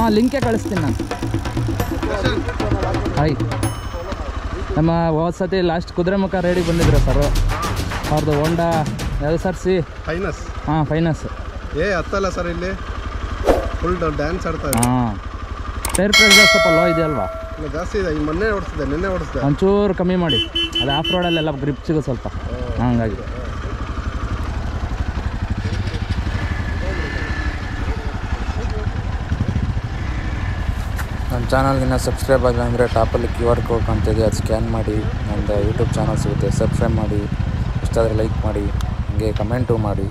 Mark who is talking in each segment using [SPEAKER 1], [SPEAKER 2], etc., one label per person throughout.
[SPEAKER 1] ಹಾಂ ಲಿಂಕೇ ಕಳಿಸ್ತೀನಿ ನಾನು ಹಾಯ್ ನಮ್ಮ ಹೋದ ಸತಿ ಲಾಸ್ಟ್ ಕುದುರೆಮುಖ ರೇಡಿಗೆ ಬಂದಿದ್ರು ಸರ್ ಅವ್ರದ್ದು ಹೋಂಡಾ ಯಾವುದು ಸರ್ ಸಿ
[SPEAKER 2] ಫೈನಸ್
[SPEAKER 1] ಹಾಂ ಫೈನಾನ್ಸ್
[SPEAKER 2] ಏ ಹತ್ತಲ್ಲ ಸರ್ ಇಲ್ಲಿ ಫುಲ್ ಡ್ಯಾನ್ಸ್ ಆಡ್ತಾ ಇದೆ
[SPEAKER 1] ಹಾಂ ಟೈರ್ ಪ್ರೈಸ್ ಸ್ವಲ್ಪ ಲೋ ಇದೆಯಲ್ವಾ
[SPEAKER 2] ಇಲ್ಲ ಜಾಸ್ತಿ ಇದೆ ಈ ಮೊನ್ನೆ ಓಡಿಸ್ದೆ ನಿನ್ನೆ ಓಡಿಸ್ದೆ
[SPEAKER 1] ಒಂಚೂರು ಕಮ್ಮಿ ಮಾಡಿ ಅದು ಆಫ್ ರೋಡಲ್ಲೆಲ್ಲ ಗ್ರಿಪ್ ಸಿಗೋ ಸ್ವಲ್ಪ ಹಂಗಾಗಿ
[SPEAKER 3] ನನ್ನ ಚಾನಲ್ಗಿನ್ನ ಸಬ್ಸ್ಕ್ರೈಬ್ ಆಗಿಲ್ಲ ಅಂದರೆ ಟಾಪಲ್ಲಿ ಕ್ಯೂ ಆರ್ ಕೋಡ್ ಕಾಣ್ತಿದೆ ಅದು ಸ್ಕ್ಯಾನ್ ಮಾಡಿ ನಂದು ಯೂಟ್ಯೂಬ್ ಚಾನಲ್ ಸಿಗುತ್ತೆ ಸಬ್ಸ್ಕ್ರೈಬ್ ಮಾಡಿ ಇಷ್ಟ ಆದರೆ ಲೈಕ್ ಮಾಡಿ ಹಾಗೆ ಕಮೆಂಟು ಮಾಡಿ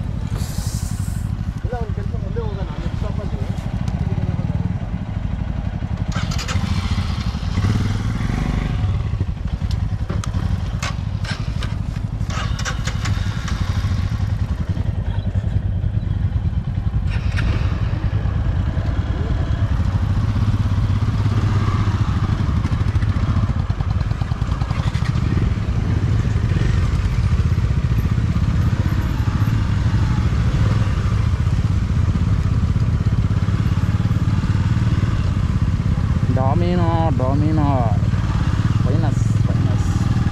[SPEAKER 1] ಡಾಮಿನೋ ಡಾಮಿನೋ ಫೈನಸ್ ಫೈನಸ್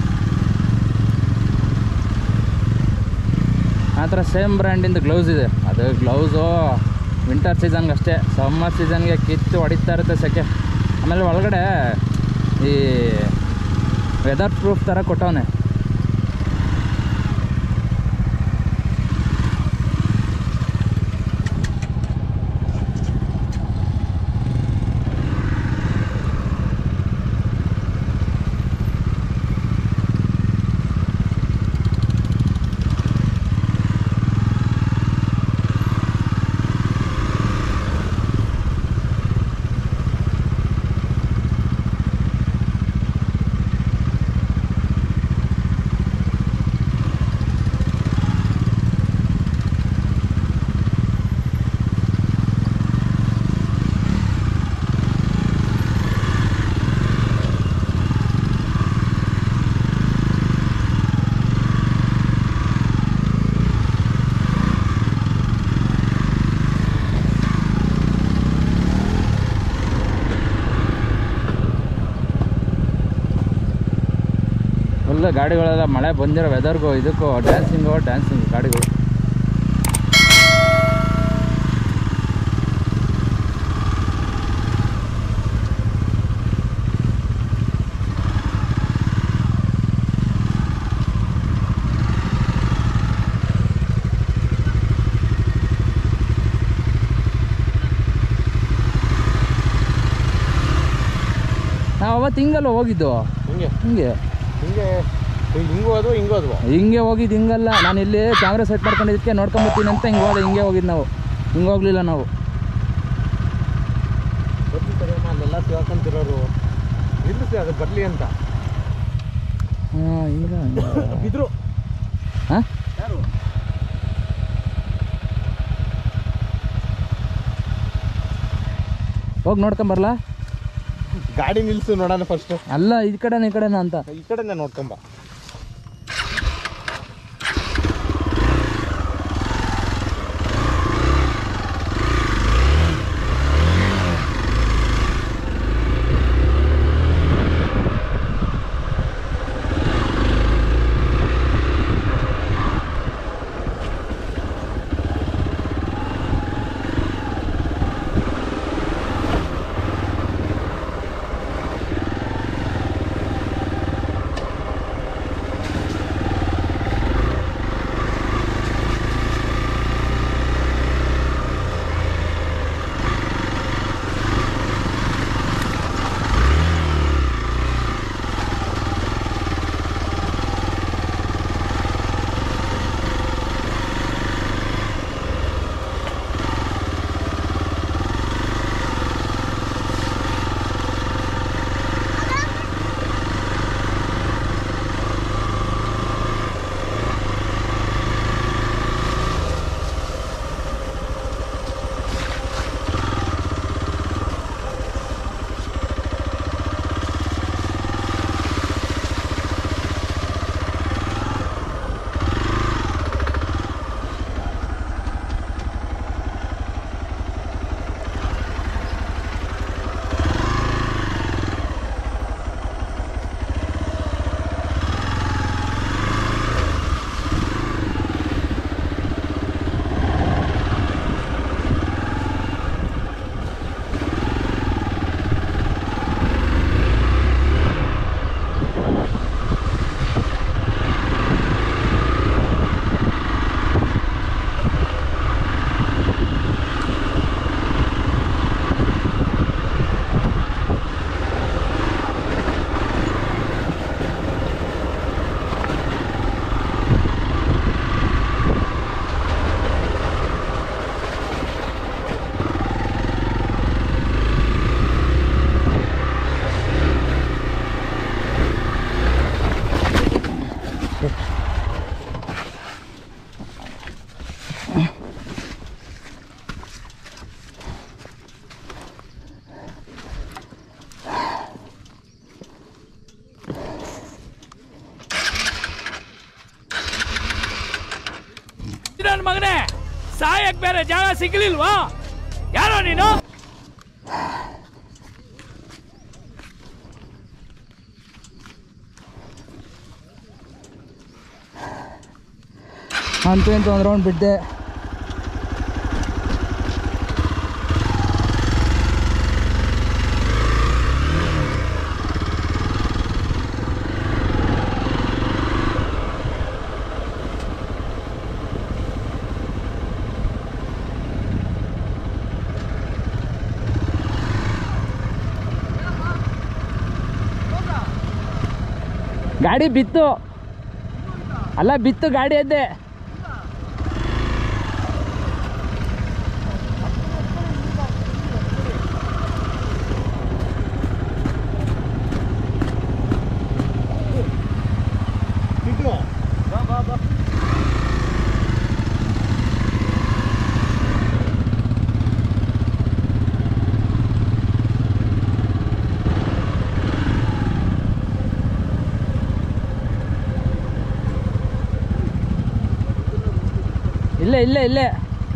[SPEAKER 1] ಆ ಥರ ಸೇಮ್ ಬ್ರ್ಯಾಂಡಿಂದ ಗ್ಲೌಸ್ ಇದೆ ಅದು ಗ್ಲೌಸು ವಿಂಟರ್ ಸೀಸನ್ಗೆ ಅಷ್ಟೇ ಸಮ್ಮರ್ ಸೀಸನ್ಗೆ ಕಿತ್ತು ಹೊಡಿತಾ ಇರುತ್ತೆ ಸೆಕೆ ಆಮೇಲೆ ಒಳಗಡೆ ಈ ವೆದರ್ ಪ್ರೂಫ್ ಥರ ಕೊಟ್ಟವನೆ ಫುಲ್ ಗಾಡಿಗಳೆಲ್ಲ ಮಳೆ ಬಂದಿರೋ ವೆದರ್ಗೂ ಇದಕ್ಕೂ ಡ್ಯಾನ್ಸಿಂಗು ಡ್ಯಾನ್ಸಿಂಗ್ ಗಾಡಿಗಳು ನಾವು ಅವತ್ತು ಹಿಂಗಲ್ಲ ಹೋಗಿದ್ದು
[SPEAKER 2] ಹಿಂಗೆ
[SPEAKER 1] ಹಿಂಗೆ
[SPEAKER 2] ಹಿಂಗೆ ಹಿಂಗೂ ಅದು ಹಿಂಗೂ ಅದು
[SPEAKER 1] ಹಿಂಗೆ ಹೋಗಿದ್ದು ಹಿಂಗಲ್ಲ ನಾನು ಇಲ್ಲಿ ಕ್ಯಾಮ್ರಾ ಸೆಟ್ ಮಾಡ್ಕೊಂಡಿದ್ದಕ್ಕೆ ನೋಡ್ಕೊಂಬರ್ತೀನಿ ಅಂತ ಹಿಂಗೆ ಹೋದೆ ಹಿಂಗೆ ಹೋಗಿದ್ದು ನಾವು ಹಿಂಗೆ ಹೋಗ್ಲಿಲ್ಲ ನಾವು
[SPEAKER 2] ಬರ್ಲಿ ಅಲ್ಲೆಲ್ಲ ತಿಳ್ಕೊಂತಿರೋರು ನಿಲ್ಲಿಸಿ ಅದು ಬರಲಿ ಅಂತ
[SPEAKER 1] ಹಾಂ ಹಿಂಗೆ
[SPEAKER 2] ಬಿದ್ರು
[SPEAKER 1] ಹಾಂ
[SPEAKER 2] ಯಾರು
[SPEAKER 1] ಹೋಗಿ ನೋಡ್ಕೊಂಬರ್ಲಾ
[SPEAKER 2] ಗಾಡಿ ನಿಲ್ಸು ನೋಡೋಣ ಫಸ್ಟ್
[SPEAKER 1] ಅಲ್ಲ ಈ ಕಡೆನ ಈ ಕಡೆನ ಅಂತ
[SPEAKER 2] ಈ ಕಡೆನೇ ನೋಡ್ಕೊಂಬ
[SPEAKER 4] ನನ್ ಮಗನೇ ಸಾಯಕ್ ಬೇರೆ ಜಾಗ ಸಿಗ್ಲಿಲ್ವಾ ಯಾರೋ ನೀನು
[SPEAKER 1] ಅಂತೂ ಇಂತೂ ಒಂದು ರೌಂಡ್ ಬಿದ್ದೆ ಗಾಡಿ ಬಿತ್ತು ಅಲ್ಲ ಬಿತ್ತು ಗಾಡಿ ಎದ್ದೆ ಇಲ್ಲೇ ಇಲ್ಲೇ ಇಲ್ಲೇ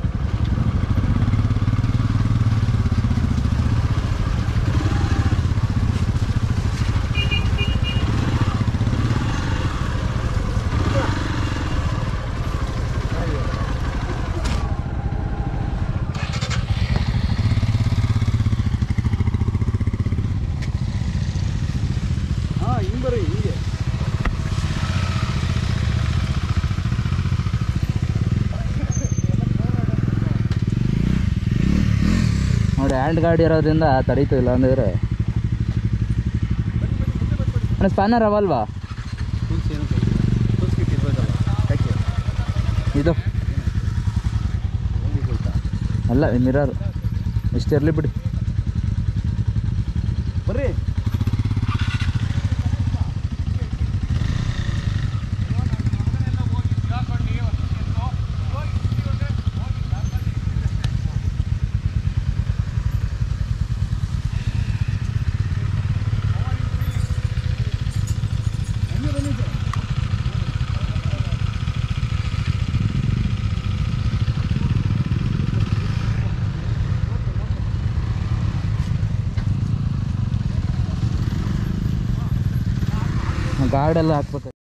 [SPEAKER 2] ಹಾ ಹಿಂಗ್ ಬರ್ರಿ ಹಿಂಗೆ
[SPEAKER 1] ನೋಡಿ ಹ್ಯಾಂಡ್ ಗಾಡಿ ಇರೋದ್ರಿಂದ ತಡೀತು ಇಲ್ಲ ಅಂದಿದ್ರೆ ಸ್ಪ್ಯಾನರ್ ಅವಲ್ವಾ
[SPEAKER 2] ಟೂಲ್ಸ್ ಏನು ಟೂಲ್ಸ್ ಕಿಟ್ ಇರ್ಬೇಕಲ್ಲ ಯಾಕೆ
[SPEAKER 1] ಇದು
[SPEAKER 2] ಹೆಂಗೆ ಗೊತ್ತಾ
[SPEAKER 1] ಅಲ್ಲ ಮಿರರ್ ಇಷ್ಟಿರಲಿ ಬಿಡಿ
[SPEAKER 2] ಬರ್ರಿ
[SPEAKER 1] ಗಾರ್ಡೆಲ್ಲ ಹಾಕ್ಬೇಕು